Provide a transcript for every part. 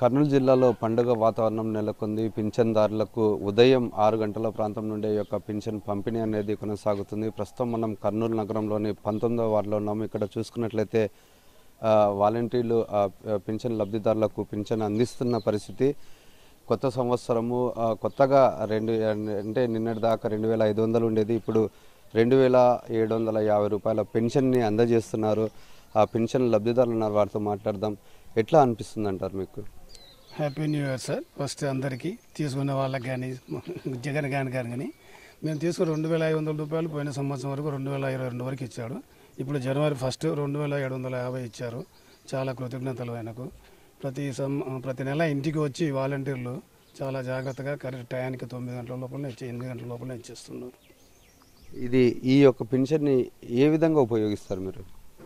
కర్నూలు జిల్లాలో పండుగ వాతావరణం నెలకొంది పింఛన్దారులకు ఉదయం ఆరు గంటల ప్రాంతం నుండే ఈ యొక్క పింఛన్ పంపిణీ అనేది కొనసాగుతుంది ప్రస్తుతం మనం కర్నూలు నగరంలోని పంతొమ్మిదవ వార్డులో ఉన్నాము ఇక్కడ చూసుకున్నట్లయితే ఆ, వాలంటీర్లు ఆ, పింఛన్ లబ్ధిదారులకు పింఛన్ అందిస్తున్న పరిస్థితి కొత్త సంవత్సరము ఆ, కొత్తగా రెండు అంటే నిన్నటి దాకా రెండు వేల ఐదు వందలు ఉండేది ఇప్పుడు రెండు వేల ఏడు వందల యాభై రూపాయల పెన్షన్ని అందజేస్తున్నారు ఆ పెన్షన్ లబ్ధిదారులు ఉన్నారు వారితో మాట్లాడదాం ఎట్లా అనిపిస్తుంది అంటారు మీకు happy new year sir first అందరికీ తీసుకునే వాళ్ళకి కానీ జగన్ గాని గారు కానీ మేము తీసుకుని రెండు వేల ఐదు వందల రూపాయలు పోయిన సంవత్సరం వరకు రెండు వేల ఇరవై రెండు వరకు ఇచ్చాడు ఇప్పుడు జనవరి ఫస్ట్ రెండు వేల ఏడు వందల యాభై ఇచ్చారు చాలా కృతజ్ఞతలు ఆయనకు ప్రతి సం ప్రతి నెల ఇంటికి వచ్చి వాలంటీర్లు చాలా జాగ్రత్తగా కరెక్ట్ టయానికి తొమ్మిది గంటల లోపల ఇచ్చి ఎనిమిది గంటల లోపల ఇచ్చేస్తున్నారు ఇది ఈ యొక్క పెన్షన్ని ఏ విధంగా ఉపయోగిస్తారు మీరు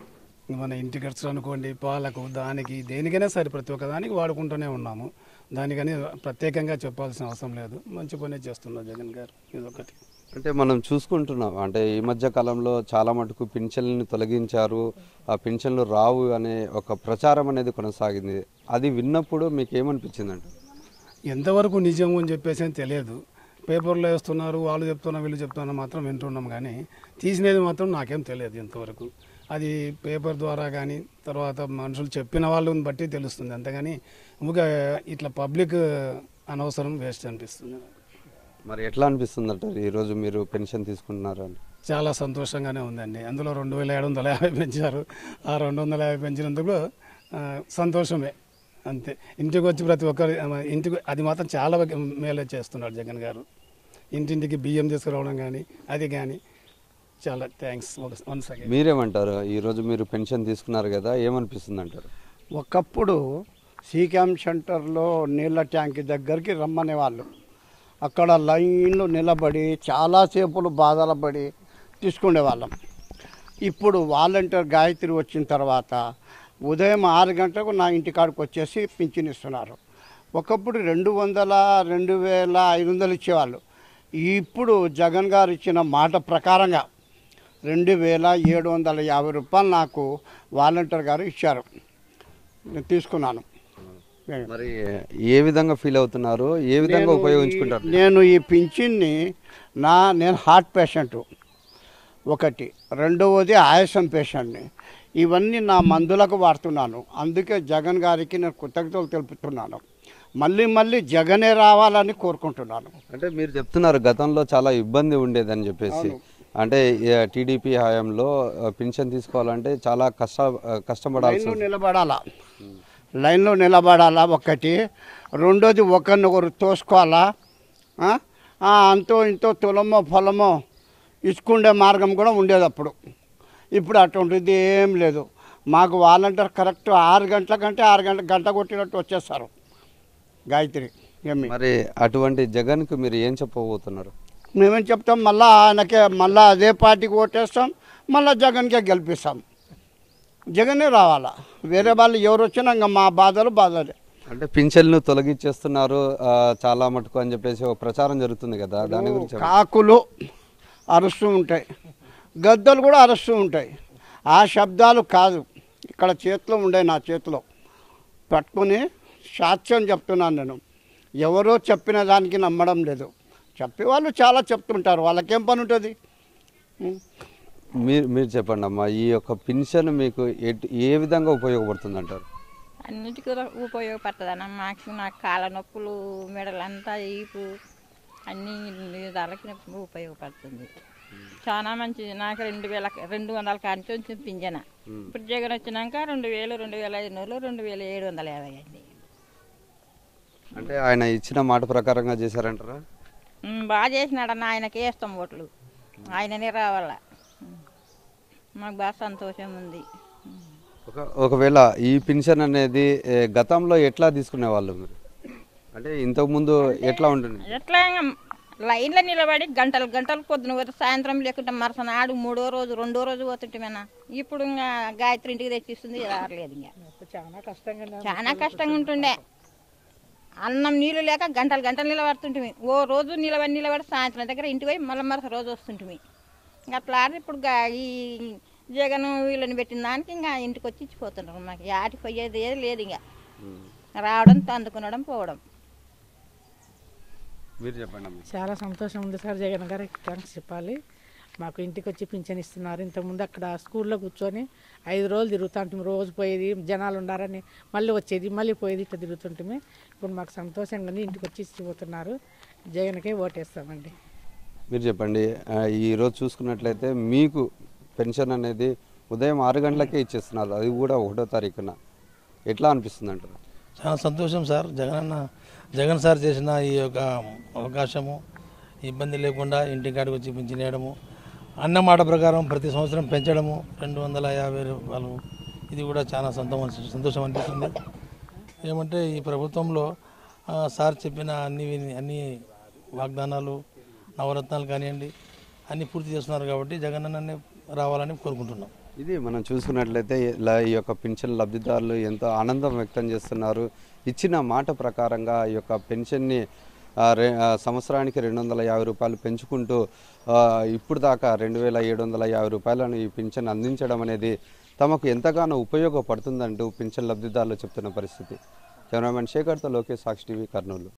మన ఇంటి ఖర్చు అనుకోండి పాలకు దానికి దేనికైనా సరే ప్రతి ఒక్క దానికి వాడుకుంటూనే ఉన్నాము దానికని ప్రత్యేకంగా చెప్పాల్సిన అవసరం లేదు మంచి పనే చేస్తున్నారు జగన్ గారు ఇదొకటి అంటే మనం చూసుకుంటున్నాం అంటే ఈ మధ్య కాలంలో చాలా మటుకు పింఛన్లను తొలగించారు ఆ పింఛన్లు రావు అనే ఒక ప్రచారం అనేది కొనసాగింది అది విన్నప్పుడు మీకు ఏమనిపించిందంటే ఎంతవరకు నిజం అని చెప్పేసి అని తెలియదు పేపర్లో వేస్తున్నారు వాళ్ళు చెప్తున్నారు వీళ్ళు చెప్తున్నారు మాత్రం వింటున్నాం కానీ తీసినది మాత్రం నాకేం తెలియదు ఇంతవరకు అది పేపర్ ద్వారా కానీ తర్వాత మనుషులు చెప్పిన వాళ్ళని బట్టి తెలుస్తుంది అంతేగాని ఇంకా ఇట్లా పబ్లిక్ అనవసరం వేస్ట్ అనిపిస్తుంది నాకు. మరి ఎట్లా అనిపిస్తుంది అంటారు ఈరోజు మీరు పెన్షన్ తీసుకుంటున్నారు అని చాలా సంతోషంగానే ఉందండి అందులో రెండు వేల ఏడు వందల యాభై పెంచారు ఆ రెండు వందల యాభై పెంచినందుకు ఆ, సంతోషమే అంతే ఇంటికి వచ్చి ప్రతి ఒక్కరు ఆ, ఇంటికి అది మాత్రం చాలా మేలే చేస్తున్నాడు జగన్ గారు ఇంటింటికి బియ్యం తీసుకురావడం కానీ అది కానీ చాలా థ్యాంక్స్ వన్స్ అగైన్ మీరేమంటారు ఈరోజు మీరు పెన్షన్ తీసుకున్నారు కదా ఏమనిపిస్తుంది అంటారు ఒకప్పుడు సీక్యామ్ సెంటర్లో నీళ్ళ ట్యాంక్ దగ్గరికి రమ్మనేవాళ్ళు అక్కడ లైన్లో నిలబడి చాలాసేపులు బాధలు పడి తీసుకునేవాళ్ళం ఇప్పుడు వాలంటీర్ గాయత్రి వచ్చిన తర్వాత ఉదయం ఆరు గంటలకు నా ఇంటికాడికి వచ్చేసి పింఛన్ ఇస్తున్నారు ఒకప్పుడు రెండు వందల రెండు వేల ఐదు వందలు ఇచ్చేవాళ్ళు ఇప్పుడు జగన్ గారు ఇచ్చిన మాట ప్రకారంగా రెండు వేల ఏడు వందల యాభై రూపాయలు నాకు వాలంటీర్ గారు ఇచ్చారు నేను తీసుకున్నాను మరి ఏ విధంగా ఫీల్ అవుతున్నారు ఏ విధంగా నేను ఉపయోగించుకుంటారు ఈ- నేను ఈ పింఛన్ని నా నేను హార్ట్ పేషెంట్ ఒకటి రెండవది ఆయాసం పేషెంట్ని ఇవన్నీ నా మందులకు వాడుతున్నాను అందుకే జగన్ గారికి నేను కృతజ్ఞతలు తెలుపుతున్నాను మళ్ళీ మళ్ళీ జగనే రావాలని కోరుకుంటున్నాను అంటే మీరు చెప్తున్నారు గతంలో చాలా ఇబ్బంది ఉండేదని చెప్పేసి అంటే టీడీపీ హయాంలో ఆ, పింఛన్ తీసుకోవాలంటే చాలా కష్ట ఆ, కష్టపడాల్సి లైన్లో నిలబడాలా లైన్లో నిలబడాలా ఒకటి రెండోది ఒకరినొకరు తోసుకోవాలా ఆ? ఆ, అంతో ఇంతో తులమో పొలమో ఇసుకుండే మార్గం కూడా ఉండేది అప్పుడు ఇప్పుడు అటువంటిది ఏం లేదు మాకు వాలంటీర్ కరెక్ట్ ఆరు గంటల కంటే ఆరు గంటల గంట కొట్టినట్టు వచ్చేస్తారు గాయత్రి ఎమ్మి మరి అటువంటి జగన్కు మీరు ఏం చెప్పబోతున్నారు మేమేం చెప్తాం మళ్ళా ఆయనకే మళ్ళా అదే పార్టీకి ఓటేస్తాం మళ్ళా జగన్కే గెలిపిస్తాం జగనే రావాలా వేరే వాళ్ళు ఎవరు వచ్చినా ఇంకా మా బాధలు బాధలే అంటే పింఛన్లు తొలగించేస్తున్నారు ఆ, చాలా మటుకు అని చెప్పేసి ఒక ప్రచారం జరుగుతుంది కదా దాని గురించి ఏమ- కాకులు అరుస్తూ ఉంటాయి గద్దలు కూడా అరుస్తూ ఉంటాయి ఆ శబ్దాలు కాదు ఇక్కడ చేతిలో ఉండే నా చేతిలో పట్టుకుని సాక్ష్యం చెప్తున్నాను నేను ఎవరో చెప్పిన దానికి నమ్మడం లేదు చెప్పేవాళ్ళు చాలా చెప్తుంటారు వాళ్ళకేం పని ఉంటుంది ఉం. మీరు మీరు చెప్పండి అమ్మా ఈ యొక్క పింఛన్ మీకు ఎటు ఏ విధంగా ఉపయోగపడుతుంది అంటారు అన్నిటికీ ఉపయోగపడుతుందన్న మాకు నాకు కాళ్ళ నొప్పులు మెడలంతా ఈపు అన్ని విధాలకి ఉపయోగపడుతుంది చాలా మంచిది నాకు రెండు వేల రెండు వందల కాంచి వచ్చింది పింఛన ఇప్పుడు జగన్ వచ్చినాక రెండు వేలు రెండు వేల ఐదు వందలు రెండు వేల ఏడు వందల యాభై అయింది అంటే ఆయన ఇచ్చిన మాట ప్రకారంగా చేశారంటారా ఉమ్, బాగా చేసినాడన్న ఆయనకే వేస్తాం ఓట్లు ఆయననే రావాల ఉమ్. మాకు బాగా సంతోషం ఉంది ఉమ్. ఒక ఒకవేళ ఈ పింఛన్ అనేది ఏ, గతంలో ఎట్లా తీసుకునేవాళ్ళు మీరు అంటే ఇంతకుముందు ఎట్లా ఉంటుంది ఎట్లా ఇంకా లైన్లో నిలబడి గంటలు గంటలు పొద్దున పోతే సాయంత్రం లేకుంటే మరుసనాడు మూడో రోజు రెండో రోజు పోతుంటేమేనా ఇప్పుడు ఇంకా గాయత్రి ఇంటికి తెచ్చిస్తుంది రావట్లేదు ఇంకా చాలా కష్టంగా ఉంటుండే అన్నం నీళ్ళు లేక గంటలు గంటలు నిలబడుతుంటిమి ఓ రోజు నిలబడి నిలబడి సాయంత్రం దగ్గర ఇంటికి పోయి మళ్ళీ మరుస రోజు వస్తుంటిమి ఇంకా అట్లా ఇప్పుడు గా- ఈ జగన్ వీళ్ళని పెట్టిన దానికి ఇంకా ఇంటికి వచ్చి ఇచ్చిపోతున్నారు మాకు యాటికి పోయేది ఏది లేదు ఇంకా రావడం అందుకునడం పోవడం మీరు చెప్పండి అమ్మ. చాలా సంతోషం ఉంది సార్ జగన్ గారికి థ్యాంక్స్ చెప్పాలి మాకు ఇంటికి వచ్చి పింఛన్ ఇస్తున్నారు ఇంతకుముందు అక్కడ స్కూల్లో కూర్చొని ఐదు రోజులు తిరుగుతుంటాం రోజు పోయేది జనాలు ఉండారని మళ్ళీ వచ్చేది మళ్ళీ పోయేది ఇట్లా తిరుగుతుంటామే ఇప్పుడు మాకు సంతోషంగా ఉంది ఇంటికి వచ్చి ఇచ్చిపోతున్నారు జగన్కే ఓటేస్తామండి మీరు చెప్పండి ఆ, ఈ రోజు చూసుకున్నట్లయితే మీకు పెన్షన్ అనేది ఉదయం ఆరు గంటలకే ఇచ్చేస్తున్నారు అది కూడా ఒకటో తారీఖున ఎట్లా అనిపిస్తుంది అంటారు చాలా సంతోషం సార్ జగన్ అన్న జగన్ సార్ చేసిన ఈ యొక్క అవకాశము ఇబ్బంది లేకుండా ఇంటికాడికి వచ్చి పింఛనేయడము అన్న మాట ప్రకారం ప్రతి సంవత్సరం పెంచడము రెండు వందల యాభై రూపాయలు ఇది కూడా చాలా సంతోషం సంతోషం అనిపిస్తుంది ఏమంటే ఈ ప్రభుత్వంలో ఆ, సార్ చెప్పిన అన్ని అన్ని వాగ్దానాలు నవరత్నాలు కానివ్వండి అన్ని పూర్తి చేస్తున్నారు కాబట్టి జగన్ అన్ననే రావాలని కోరుకుంటున్నాం ఇది మనం చూసుకున్నట్లయితే ఇలా ఈ యొక్క పింఛన్ లబ్ధిదారులు ఎంతో ఆనందం వ్యక్తం చేస్తున్నారు ఇచ్చిన మాట ప్రకారంగా ఈ యొక్క పెన్షన్ని ఆ, రె- ఆ, సంవత్సరానికి రెండు వందల యాభై రూపాయలు పెంచుకుంటూ ఆ, ఇప్పుడు దాకా రెండు వేల ఏడు వందల యాభై రూపాయలను ఈ పింఛన్ అందించడం అనేది తమకు ఎంతగానో ఉపయోగపడుతుందంటూ పింఛన్ లబ్ధిదారులు చెప్తున్న పరిస్థితి కెమెరామెన్ శేఖర్తో లోకేష్ సాక్షి టీవీ కర్నూలు